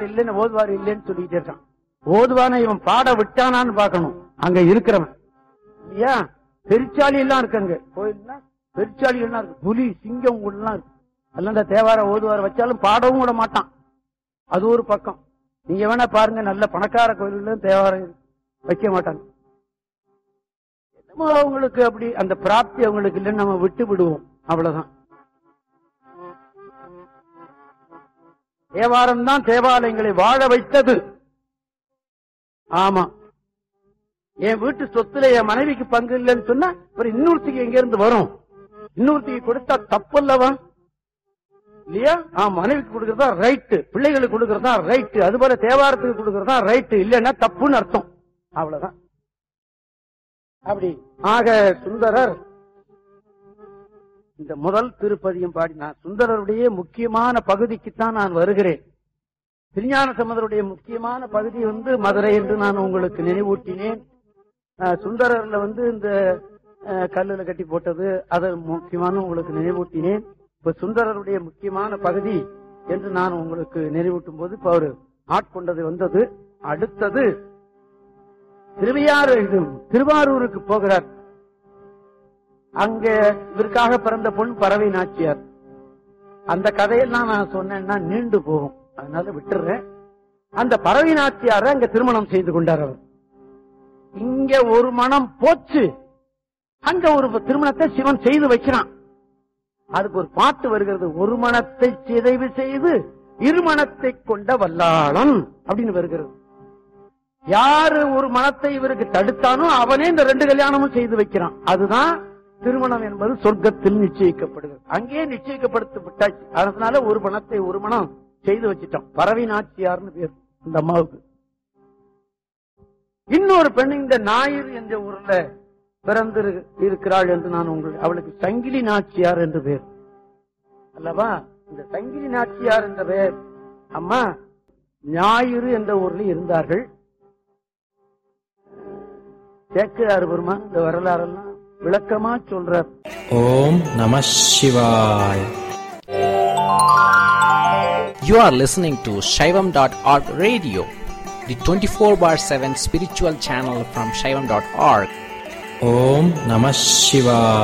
ஓதுவார் இல்லைன்னு ஓதுவார் இல்லைன்னு சொல்லிட்டே இருக்கான் ஓதுவான இவன் பாட விட்டானான்னு பார்க்கணும் அங்க இருக்கிறவன் இல்லையா பெருச்சாளி எல்லாம் இருக்கு அங்க கோயில்னா பெருச்சாளி எல்லாம் இருக்கு புலி சிங்கம் எல்லாம் இருக்கு அதெல்லாம் இந்த தேவார ஓதுவார வச்சாலும் பாடவும் விட மாட்டான் அது ஒரு பக்கம் நீங்க வேணா பாருங்க நல்ல பணக்கார கோயில்களும் தேவாரம் வைக்க மாட்டாங்க என்னமோ அவங்களுக்கு அப்படி அந்த பிராப்தி அவங்களுக்கு இல்லைன்னு நம்ம விட்டு விடுவோம் அவ்வளவுதான் தேவாரம் தான் தேவாலயங்களை வாழ வைத்தது ஆமா என் வீட்டு சொத்துல என் மனைவிக்கு பங்கு இல்லைன்னு சொன்னா அப்புறம் இன்னொருத்திக்கு எங்க இருந்து வரும் இன்னொருத்திக்கு கொடுத்தா தப்பு அல்லவா இல்லையா ஆ மனைவிக்கு கொடுக்கறதா ரைட்டு பிள்ளைகளுக்கு கொடுக்கறதா ரைட்டு அது போல தேவாரத்துக்கு கொடுக்கறதா ரைட்டு இல்லைன்னா தப்புன்னு அர்த்தம் அவ்வளவுதான் அப்படி ஆக சுந்தரர் இந்த முதல் திருப்பதியும் பாடினார் சுந்தரருடைய முக்கியமான பகுதிக்குத்தான் நான் வருகிறேன் திருஞான சம்பந்தருடைய முக்கியமான பகுதி வந்து மதுரை என்று நான் உங்களுக்கு நினைவூட்டினேன் அஹ், சுந்தரர்ல வந்து இந்த அஹ், கல்லுல கட்டி போட்டது அதை முக்கியமான உங்களுக்கு நினைவூட்டினேன் இப்ப சுந்தரருடைய முக்கியமான பகுதி என்று நான் உங்களுக்கு நினைவூட்டும் போது இப்ப அவரு ஆட்கொண்டது வந்தது அடுத்தது திருவையாறு இது திருவாரூருக்கு போகிறார் அங்க இவருக்காக பிறந்த பொன் பறவை நாச்சியார் அந்த கதையெல்லாம் நான் சொன்னேன்னா நீண்டு போகும் அதனால விட்டுறேன் அந்த பறவை நாச்சியார அங்க திருமணம் செய்து கொண்டார் அவர் இங்க ஒரு மனம் போச்சு அங்க ஒரு திருமணத்தை சிவன் செய்து வைக்கிறான் அதுக்கு ஒரு பாட்டு வருகிறது ஒரு மனத்தை சிதைவு செய்து இருமணத்தை கொண்ட வல்லாளன் அப்படின்னு வருகிறது யாரு ஒரு மனத்தை இவருக்கு தடுத்தானோ அவனே இந்த ரெண்டு கல்யாணமும் செய்து வைக்கிறான் அதுதான் திருமணம் என்பது சொர்க்கத்தில் நிச்சயிக்கப்படுகிறது அங்கேயே நிச்சயிக்கப்படுத்தப்பட்டாச்சு அதனால ஒரு மனத்தை ஒரு மனம் செய்து வச்சிட்டோம் பறவை நாச்சியார்னு பேர் இந்த அம்மாவுக்கு இன்னொரு பெண் இந்த ஞாயிறு என்ற ஊர்ல பிறந்து இருக்கிறாள் என்று நான் உங்கள் அவளுக்கு சங்கிலி நாச்சியார் என்று பேர் அல்லவா இந்த சங்கிலி நாச்சியார் என்ற பெயர் அம்மா ஞாயிறு என்ற ஊர்ல இருந்தார்கள் சேக்கிரார் பெருமான் இந்த வரலாறெல்லாம் விளக்கமா சொல்றார் Om Namah Shivaya. You are listening to Shaivam.org radio, the 24 bar 7 spiritual channel from Shaivam.org. Om Namah Shivaya.